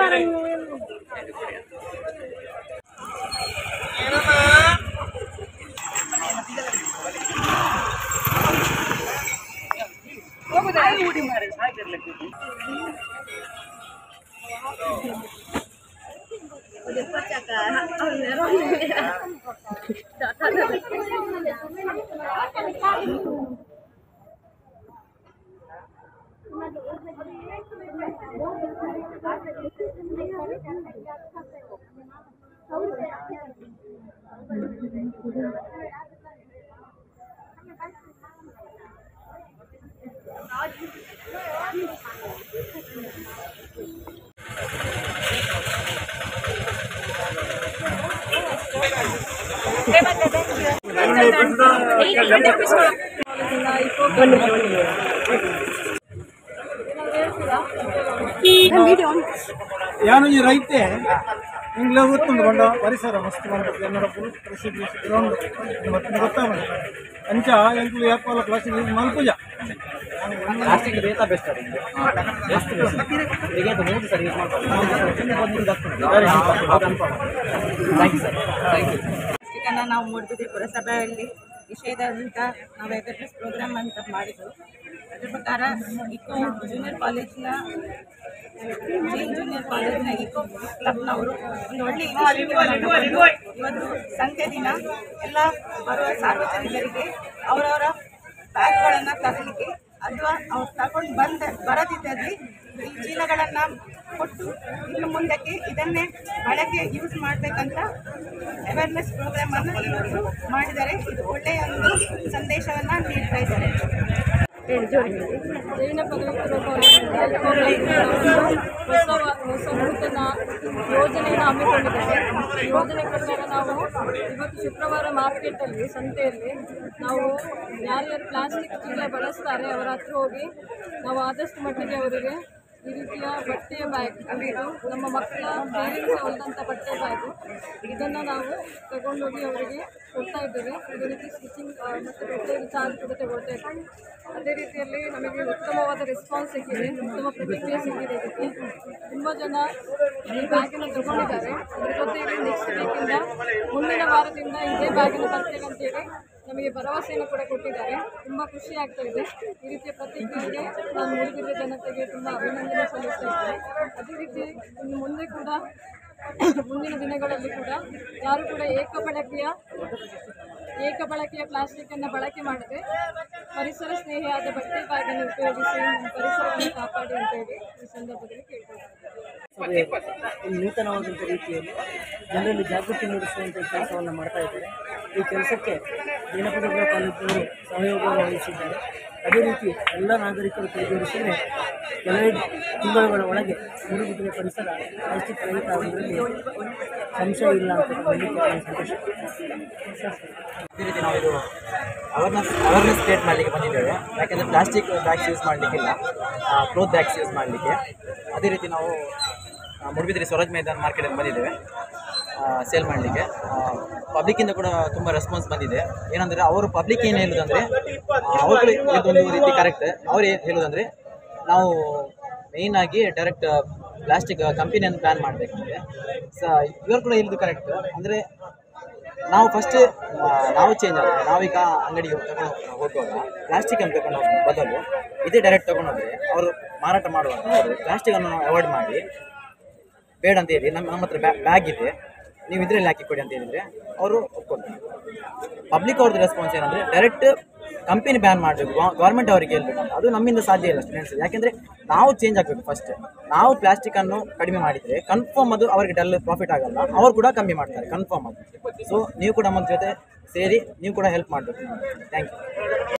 ಯಾನು ಈ ರೈತೆ ಇಂಗ್ಲ ಗೊತ್ತುಂಡು ಪರಿಸರ ಮಸ್ತ್ ಮಾಡ್ಬೇಕು ಎಲ್ಲರ ಫುಲ್ ಪ್ರಸಿದ್ಧಿ ಗ್ರೌಂಡ್ ಮತ್ತೆ ಗೊತ್ತಾಗ ಅಂಚ ಎಂಕ್ಲು ಯಾಪಲ್ಲ ಪ್ಲಾಸ್ಟಿಕ್ ಯೂಸ್ ಮಲ್ಪುಜ ಪ್ಲಾಸ್ಟಿಕ್ ರೇತ ಬೆಸ್ಟ್ ಅದು ಎಷ್ಟು ಈಗ ಇದು ಮೂರು ಸರಿ ಯೂಸ್ ಮಾಡ್ತಾರೆ thank you sir thank you ಪ್ಲಾಸ್ಟಿಕನ್ನು ನಾವು ಮೂಡಿಬಿದ್ರಿ ಪುರಸಭೆಯಲ್ಲಿ ನಿಷೇಧದಂತ ನಾವು ಅವೇರ್ನೆಸ್ ಪ್ರೋಗ್ರಾಮ್ ಅಂತ ಮಾಡಿದ್ದು ಅದ್ರ ಪ್ರಕಾರ ಇಕೋ ಜೂನಿಯರ್ ಕಾಲೇಜಿನ ಜೈನ್ ಜೂನಿಯರ್ ಕಾಲೇಜಿನ ಇಕೋ ಕ್ಲಬ್ನವರು ಒಂದು ಒಳ್ಳೆ initiative ಇವತ್ತು ಸಂತೆ ದಿನ ಎಲ್ಲ ಬರುವ ಸಾರ್ವಜನಿಕರಿಗೆ ಅವರವರ ಬ್ಯಾಗ್ಗಳನ್ನು ತರಲಿಕ್ಕೆ ಅಥವಾ ಅವ್ರು ತಗೊಂಡು ಬಂದ ಬರದಿದ್ದಲ್ಲಿ ಈ ಚೀಲಗಳನ್ನು ಕೊಟ್ಟು ಇನ್ನು ಮುಂದಕ್ಕೆ ಇದನ್ನೇ ಬಳಕೆ ಯೂಸ್ ಮಾಡಬೇಕಂತ ಅವೇರ್ನೆಸ್ ಪ್ರೋಗ್ರಾಮ್ ಅನ್ನು ಇವತ್ತು ಮಾಡಿದ್ದಾರೆ ಇದು ಒಳ್ಳೆಯ ಒಂದು ಸಂದೇಶವನ್ನ ನೀಡ್ತಾ ಇದ್ದಾರೆ ಜೈನ ಪದವಿ ಪೂರ್ವ ಕಾಲೇಜಿನ ಹೊಸ ವ- ಹೊಸ ನೂತನ ಯೋಜನೆಯನ್ನು ಹಮ್ಮಿಕೊಂಡಿದ್ದೇವೆ ಈ ಯೋಜನೆ ಪ್ರಕಾರ ನಾವು ಇವತ್ತು ಶುಕ್ರವಾರ ಮಾರ್ಕೆಟಲ್ಲಿ ಸಂತೆಯಲ್ಲಿ ನಾವು ಯಾರ್ಯಾರು ಪ್ಲಾಸ್ಟಿಕ್ ಚೀಲ ಬಳಸ್ತಾರೆ ಅವರ ಹತ್ರ ಹೋಗಿ ನಾವು ಆದಷ್ಟು ಮಟ್ಟಿಗೆ ಅವರಿಗೆ ಈ ರೀತಿಯ ಬಟ್ಟೆಯ ಬ್ಯಾಗ್ ಇದು ನಮ್ಮ ಮಕ್ಕಳ ಬೇರೆಗೆ ಹೊಲಿದಂಥ ಬಟ್ಟೆ ಬ್ಯಾಗು ಇದನ್ನು ನಾವು ತಗೊಂಡೋಗಿ ಅವರಿಗೆ ಕೊಡ್ತಾ ಇದ್ದೇವೆ ಇದೇ ರೀತಿ ಸ್ಟಿಚಿಂಗ್ ಮತ್ತು ಬಟ್ಟೆ ಚಾರ್ಜ್ ಕೂಡ ತಗೊಳ್ತಾ ಇದ್ದೇವೆ ಅದೇ ರೀತಿಯಲ್ಲಿ ನಮಗೆ ಉತ್ತಮವಾದ ರೆಸ್ಪಾನ್ಸ್ ಸಿಕ್ಕಿದೆ ಉತ್ತಮ ಪ್ರತಿಕ್ರಿಯೆ ಸಿಕ್ಕಿದೆ ಇದಕ್ಕೆ ತುಂಬ ಜನ ಈ ಬ್ಯಾಗನ್ನು ತಗೊಂಡಿದ್ದಾರೆ ಅದ್ರ ಜೊತೆಗೆ ನೆಕ್ಸ್ಟ್ ವೀಕಿಂದ ಮುಂದಿನ ವಾರದಿಂದ ಇದೇ ಬ್ಯಾಗನ್ನು ತರ್ತೇವೆ ಅಂತೇಳಿ ನಮಗೆ ಭರವಸೆಯನ್ನು ಕೂಡ ಕೊಟ್ಟಿದ್ದಾರೆ ತುಂಬ ಖುಷಿ ಆಗ್ತಾ ಇದೆ ಈ ರೀತಿಯ ಪ್ರತಿಕ್ರಿಯೆಗೆ ನಾನು ಮೂಡಿಬಿದ್ರೆ ಜನತೆಗೆ ತುಂಬ ಅಭಿನಂದನೆ ಸಲ್ಲಿಸ್ತಾ ಇದ್ದೇನೆ ಅದೇ ರೀತಿ ಇನ್ನು ಮುಂದೆ ಕೂಡ ಮುಂದಿನ ದಿನಗಳಲ್ಲಿ ಕೂಡ ಯಾರು ಕೂಡ ಏಕಬಳಕೆಯ ಏಕಬಳಕೆಯ ಪ್ಲಾಸ್ಟಿಕ್ಕನ್ನು ಬಳಕೆ ಮಾಡದೆ ಪರಿಸರ ಸ್ನೇಹಿಯಾದ ಬಟ್ಟೆ ಬ್ಯಾಗನ್ನು ಉಪಯೋಗಿಸಿ ನಮ್ಮ ಪರಿಸರವನ್ನು ಕಾಪಾಡಿ ಅಂತ ಹೇಳಿ ಈ ಸಂದರ್ಭದಲ್ಲಿ ಕೇಳ್ಕೊಳ್ತೀನಿ ಈ ನೂತನವಾದಂಥ ರೀತಿಯಲ್ಲಿ ಜನರಲ್ಲಿ ಜಾಗೃತಿ ಮೂಡಿಸುವಂಥ ಕೆಲಸವನ್ನು ಮಾಡ್ತಾ ಇದ್ದಾರೆ ಈ ಕೆಲಸಕ್ಕೆ ಜನಪದ ಕಾಲೇಜಿನವರು ಸಹಯೋಗ ವಹಿಸಿದ್ದಾರೆ ಅದೇ ರೀತಿ ಎಲ್ಲ ನಾಗರಿಕರು ಕೈಜೋಡಿಸಿದರೆ ಕೆಲವೇ ತಿಂಗಳುಗಳ ಒಳಗೆ ಮೂಡುಬಿದಿರೆ ಪರಿಸರ ಪ್ಲಾಸ್ಟಿಕ್ ರಹಿತ ಆಗುವುದರಲ್ಲಿ ಸಂಶಯ ಇಲ್ಲ ಅಂತ ಹೇಳಲಿಕ್ಕೆ ನಾನು ಸಂತೋಷ ಇದೇ ರೀತಿ ನಾವು ಇದು ಅವೇರ್ನೆಸ್ ಅವೇರ್ನೆಸ್ ಕ್ರಿಯೇಟ್ ಮಾಡಲಿಕ್ಕೆ ಬಂದಿದ್ದೇವೆ ಯಾಕೆಂದರೆ ಪ್ಲಾಸ್ಟಿಕ್ ಬ್ಯಾಗ್ಸ್ ಯೂಸ್ ಮಾಡಲಿಕ್ಕಿಲ್ಲ ಕ್ಲೋತ್ ಬ್ಯಾಗ್ಸ್ ಯೂಸ್ ಮಾಡಲಿಕ್ಕೆ ಅದೇ ರೀತಿ ನಾವು ಆ, ಮೂಡುಬಿದಿರೆ ಸ್ವರಾಜ್ ಮೈದಾನ್ ಮಾರ್ಕೆಟಲ್ಲಿ ಬಂದಿದ್ದೇವೆ ಸೇಲ್ ಮಾಡಲಿಕ್ಕೆ ಪಬ್ಲಿಕ್ಕಿಂದ ಕೂಡ ತುಂಬ ರೆಸ್ಪಾನ್ಸ್ ಬಂದಿದೆ ಏನಂದರೆ ಅವರು ಪಬ್ಲಿಕ್ ಏನು ಹೇಳೋದಂದರೆ ಅವರು ಇದೊಂದು ರೀತಿ ಕರೆಕ್ಟ್ ಅವ್ರು ಏನು ಹೇಳೋದಂದರೆ ನಾವು ಮೇಯ್ನಾಗಿ ಡೈರೆಕ್ಟ್ ಪ್ಲಾಸ್ಟಿಕ್ ಕಂಪನಿಯನ್ನು ಬ್ಯಾನ್ ಮಾಡಬೇಕಂದ್ರೆ ಸ ಇವರು ಕೂಡ ಹೇಳಿದ್ದು ಕರೆಕ್ಟ್ ಅಂದರೆ ನಾವು ಫಸ್ಟ್ ನಾವು ಚೇಂಜ್ ಆಗುತ್ತೆ ನಾವೀಗ ಅಂಗಡಿಗೆ ತಗೊಂಡು ಹೋಗುವಾಗ ಪ್ಲಾಸ್ಟಿಕ್ ಅನ್ನು ತಗೊಂಡು ಹೋಗೋ ಬದಲು ಇದೇ ಡೈರೆಕ್ಟ್ ತಗೊಂಡೋದ್ರೆ ಅವರು ಮಾರಾಟ ಮಾಡುವಾಗ ಪ್ಲಾಸ್ಟಿಕ್ ಅನ್ನು ನಾವು ಅವಾಯ್ಡ್ ಮಾಡಿ ಬೇಡ ಅಂತ ಹೇಳಿ ನಮ್ಮ ನಮ್ಮ ಹತ್ರ ಬ್ಯಾಗ್ ಇದೆ ನೀವು ಇದರಲ್ಲಿ ಹಾಕಿ ಕೊಡಿ ಅಂತ ಹೇಳಿದ್ರೆ ಅವರು ಒಪ್ಕೊಳ್ತಾರೆ ಪಬ್ಲಿಕ್ ಅವ್ರದ್ದು ರೆಸ್ಪಾನ್ಸ್ ಏನಂದರೆ ಡೈರೆಕ್ಟ್ ಕಂಪನಿ ಬ್ಯಾನ್ ಮಾಡಬೇಕು ಗೌರ್ಮೆಂಟ್ ಅವರಿಗೆ ಹೇಳ್ಬೇಕು ಅಂತ ಅದು ನಮ್ಮಿಂದ ಸಾಧ್ಯ ಇಲ್ಲ ಸ್ಟೂಡೆಂಟ್ಸ್ ಯಾಕೆಂದರೆ ನಾವು ಚೇಂಜ್ ಆಗಬೇಕು ಫಸ್ಟ್ ನಾವು ಪ್ಲಾಸ್ಟಿಕನ್ನು ಕಡಿಮೆ ಮಾಡಿದರೆ ಕನ್ಫರ್ಮ್ ಅದು ಅವರಿಗೆ ಡಲ್ ಪ್ರಾಫಿಟ್ ಆಗಲ್ಲ ಅವ್ರು ಕೂಡ ಕಮ್ಮಿ ಮಾಡ್ತಾರೆ ಕನ್ಫರ್ಮ್ ಅದು ಸೊ ನೀವು ಕೂಡ ನಮ್ಮ ಜೊತೆ ಸೇರಿ ನೀವು ಕೂಡ ಹೆಲ್ಪ್ ಮಾಡಬೇಕು ಥ್ಯಾಂಕ್ ಯು